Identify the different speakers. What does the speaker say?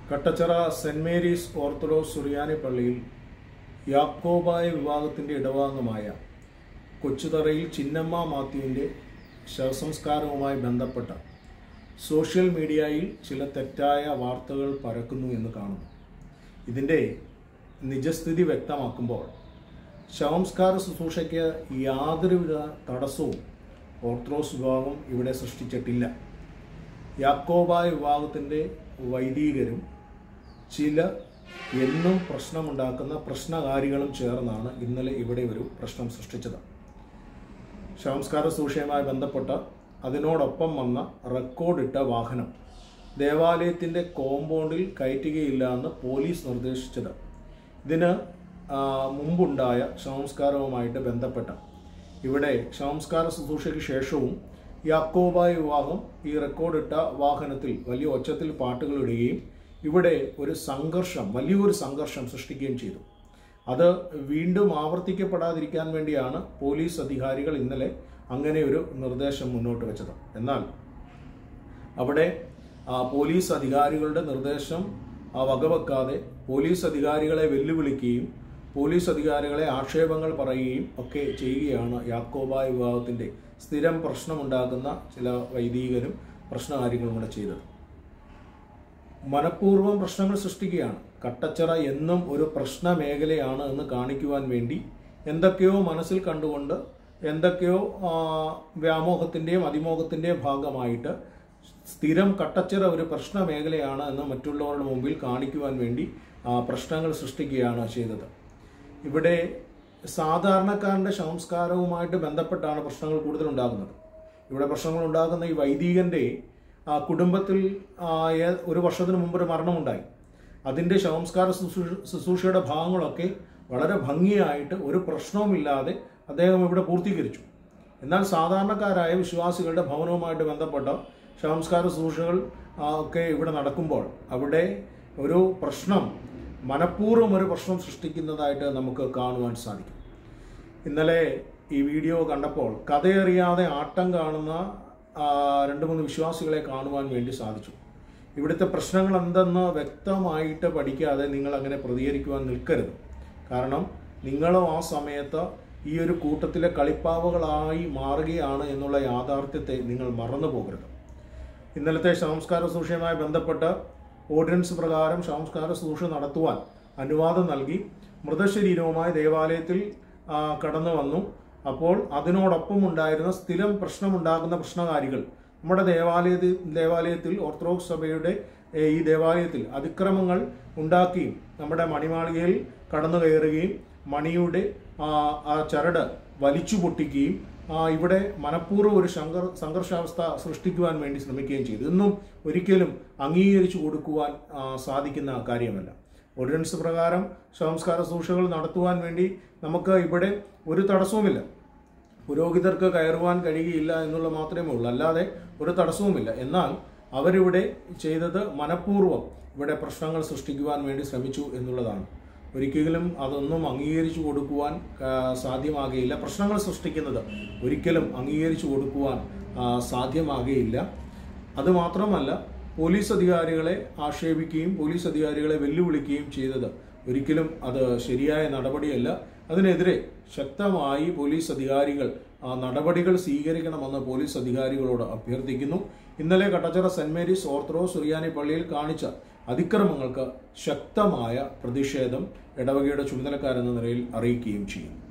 Speaker 1: Kattachira Saint Mary's Orthodox സുറിയാനി പള്ളിയിൽ യാക്കോബായ വിഭാഗത്തിന്റെ ഇടവാംഗമായ കൊച്ചുതറയിൽ ചിന്നമ്മ മാത്യുവിന്റെ ശവസംസ്കാരവുമായി ബന്ധപ്പെട്ട സോഷ്യൽ മീഡിയയിൽ ചില തെറ്റായ വാർത്തകൾ പരക്കുന്നു എന്ന് കാണുന്നു ഇതിൻ്റെ നിജസ്ഥിതി വ്യക്തമാക്കുമ്പോൾ ശവംസ്കാര ശുശ്രൂഷയ്ക്ക് യാതൊരുവിധ തടസ്സവും ഓർത്തഡോക്സ് വിഭാഗം ഇവിടെ സൃഷ്ടിച്ചിട്ടില്ല യാക്കോബായ വിഭാഗത്തിൻ്റെ വൈദികരും ചില എന്നും പ്രശ്നമുണ്ടാക്കുന്ന പ്രശ്നകാരികളും ചേർന്നാണ് ഇന്നലെ ഇവിടെ ഒരു പ്രശ്നം സൃഷ്ടിച്ചത് ശവംസ്കാര സൂക്ഷയുമായി ബന്ധപ്പെട്ട അതിനോടൊപ്പം വന്ന റെക്കോർഡിട്ട വാഹനം ദേവാലയത്തിൻ്റെ കോമ്പൗണ്ടിൽ കയറ്റുകയില്ല എന്ന് പോലീസ് നിർദ്ദേശിച്ചത് ഇതിന് ആ, മുമ്പുണ്ടായ ശവംസ്കാരവുമായിട്ട് ബന്ധപ്പെട്ട ഇവിടെ ശവംസ്കാര ശുശ്രൂഷയ്ക്ക് ശേഷവും യാക്കോബായ വിവാഹം ഈ റെക്കോർഡിട്ട വാഹനത്തിൽ വലിയ ഒച്ചത്തിൽ പാട്ടുകൾ ഇടുകയും ഇവിടെ ഒരു സംഘർഷം വലിയൊരു സംഘർഷം സൃഷ്ടിക്കുകയും ചെയ്തു അത് വീണ്ടും ആവർത്തിക്കപ്പെടാതിരിക്കാൻ വേണ്ടിയാണ് പോലീസ് അധികാരികൾ ഇന്നലെ അങ്ങനെ ഒരു നിർദ്ദേശം മുന്നോട്ട് വെച്ചത് എന്നാൽ അവിടെ ആ, പോലീസ് അധികാരികളുടെ നിർദ്ദേശം ആ, വകവെക്കാതെ പോലീസ് അധികാരികളെ വെല്ലുവിളിക്കുകയും പോലീസ് അധികാരികളെ ആക്ഷേപങ്ങൾ പറയുകയും ഒക്കെ ചെയ്യുകയാണ് യാക്കോബായ വിഭാഗത്തിൻ്റെ സ്ഥിരം പ്രശ്നമുണ്ടാക്കുന്ന ചില വൈദികരും പ്രശ്നകാര്യങ്ങളും കൂടെ ചെയ്തത് മനഃപൂർവ്വം പ്രശ്നങ്ങൾ സൃഷ്ടിക്കുകയാണ് കട്ടച്ചിറ എന്നും ഒരു പ്രശ്ന മേഖലയാണ് എന്ന് കാണിക്കുവാൻ വേണ്ടി എന്തൊക്കെയോ മനസ്സിൽ കണ്ടുകൊണ്ട് എന്തൊക്കെയോ ആ, വ്യാമോഹത്തിൻ്റെയും അതിമോഹത്തിൻ്റെയും ഭാഗമായിട്ട് സ്ഥിരം കട്ടച്ചിറ ഒരു പ്രശ്ന മേഖലയാണ് എന്ന് മറ്റുള്ളവരുടെ മുമ്പിൽ കാണിക്കുവാൻ വേണ്ടി ആ, പ്രശ്നങ്ങൾ സൃഷ്ടിക്കുകയാണ് ചെയ്തത് ഇവിടെ സാധാരണക്കാരൻ്റെ സംസ്കാരവുമായിട്ട് ബന്ധപ്പെട്ടാണ് പ്രശ്നങ്ങൾ കൂടുതൽ ഉണ്ടാകുന്നത് ഇവിടെ പ്രശ്നങ്ങൾ ഉണ്ടാകുന്ന ഈ വൈദികന്റെ ആ, കുടുംബത്തിൽ ആ, ഏ- ഒരു വർഷത്തിന് മുമ്പ് ഒരു മരണമുണ്ടായി അതിൻ്റെ ശവംസ്കാര ശുശ്രൂഷ- ശുശ്രൂഷയുടെ ഭാഗങ്ങളൊക്കെ വളരെ ഭംഗിയായിട്ട് ഒരു പ്രശ്നവുമില്ലാതെ അദ്ദേഹം ഇവിടെ പൂർത്തീകരിച്ചു എന്നാൽ സാധാരണക്കാരായ വിശ്വാസികളുടെ ഭവനവുമായിട്ട് ബന്ധപ്പെട്ട ശവംസ്കാര ശുശ്രൂഷകൾ ആ, ഒക്കെ ഇവിടെ നടക്കുമ്പോൾ അവിടെ ഒരു പ്രശ്നം മനഃപൂർവ്വം ഒരു പ്രശ്നം സൃഷ്ടിക്കുന്നതായിട്ട് നമുക്ക് കാണുവാൻ സാധിക്കും ഇന്നലെ ഈ വീഡിയോ കണ്ടപ്പോൾ കഥയറിയാതെ ആട്ടം കാണുന്ന ആ, രണ്ട് മൂന്ന് വിശ്വാസികളെ കാണുവാൻ വേണ്ടി സാധിച്ചു ഇവിടുത്തെ പ്രശ്നങ്ങൾ എന്തെന്ന് വ്യക്തമായിട്ട് പഠിക്കാതെ നിങ്ങൾ അങ്ങനെ പ്രതികരിക്കുവാൻ നിൽക്കരുത് കാരണം നിങ്ങളും ആ സമയത്ത് ഈ ഒരു കൂട്ടത്തിലെ കളിപ്പാവകളായി മാറുകയാണ് എന്നുള്ള യാഥാർത്ഥ്യത്തെ നിങ്ങൾ മറന്നു പോകരുത് ഇന്നലത്തെ സംസ്കാര സൂക്ഷയുമായി ബന്ധപ്പെട്ട് ഓർഡിനൻസ് പ്രകാരം സംസ്കാര സൂക്ഷ നടത്തുവാൻ അനുവാദം നൽകി മൃതശരീരവുമായി ദേവാലയത്തിൽ ആ, കടന്നു വന്നു അപ്പോൾ അതിനോടൊപ്പം ഉണ്ടായിരുന്ന സ്ഥിരം പ്രശ്നമുണ്ടാക്കുന്ന പ്രശ്നകാരികൾ നമ്മുടെ ദേവാലയത്തിൽ ദേവാലയത്തിൽ ഓർത്തഡോക്സ് സഭയുടെ ഏ, ഈ ദേവാലയത്തിൽ അതിക്രമങ്ങൾ ഉണ്ടാക്കുകയും നമ്മുടെ മണിമാളികയിൽ കടന്നു കയറുകയും മണിയുടെ ആ, ആ ചരട് വലിച്ചു പൊട്ടിക്കുകയും ആ, ഇവിടെ മനഃപൂർവ്വം ഒരു സംഘർ സംഘർഷാവസ്ഥ സൃഷ്ടിക്കുവാൻ വേണ്ടി ശ്രമിക്കുകയും ചെയ്തു ഇതൊന്നും ഒരിക്കലും അംഗീകരിച്ചു കൊടുക്കുവാൻ ആ, സാധിക്കുന്ന കാര്യമല്ല ഓർഡിനൻസ് പ്രകാരം സംസ്കാര സൂക്ഷകൾ നടത്തുവാൻ വേണ്ടി നമുക്ക് ഇവിടെ ഒരു തടസ്സവുമില്ല പുരോഹിതർക്ക് കയറുവാൻ കഴിയുകയില്ല എന്നുള്ള മാത്രമേ ഉള്ളൂ അല്ലാതെ ഒരു തടസ്സവുമില്ല എന്നാൽ അവരിവിടെ ചെയ്തത് മനഃപൂർവ്വം ഇവിടെ പ്രശ്നങ്ങൾ സൃഷ്ടിക്കുവാൻ വേണ്ടി ശ്രമിച്ചു എന്നുള്ളതാണ് ഒരിക്കലും അതൊന്നും അംഗീകരിച്ചു കൊടുക്കുവാൻ ആ, സാധ്യമാകുകയില്ല പ്രശ്നങ്ങൾ സൃഷ്ടിക്കുന്നത് ഒരിക്കലും അംഗീകരിച്ചു കൊടുക്കുവാൻ ആ, സാധ്യമാകുകയില്ല അതുമാത്രമല്ല പോലീസ് അധികാരികളെ ആക്ഷേപിക്കുകയും പോലീസ് അധികാരികളെ വെല്ലുവിളിക്കുകയും ചെയ്തത് ഒരിക്കലും അത് ശരിയായ നടപടിയല്ല അതിനെതിരെ ശക്തമായി പോലീസ് അധികാരികൾ ആ, നടപടികൾ സ്വീകരിക്കണമെന്ന് പോലീസ് അധികാരികളോട് അഭ്യർത്ഥിക്കുന്നു ഇന്നലെ കട്ടച്ചിറ സെന്റ് മേരീസ് ഓർത്തഡോക്സ് സുറിയാനി പള്ളിയിൽ കാണിച്ച അതിക്രമങ്ങൾക്ക് ശക്തമായ പ്രതിഷേധം ഇടവകയുടെ ചുമതലക്കാരെന്ന നിലയിൽ അറിയിക്കുകയും ചെയ്യും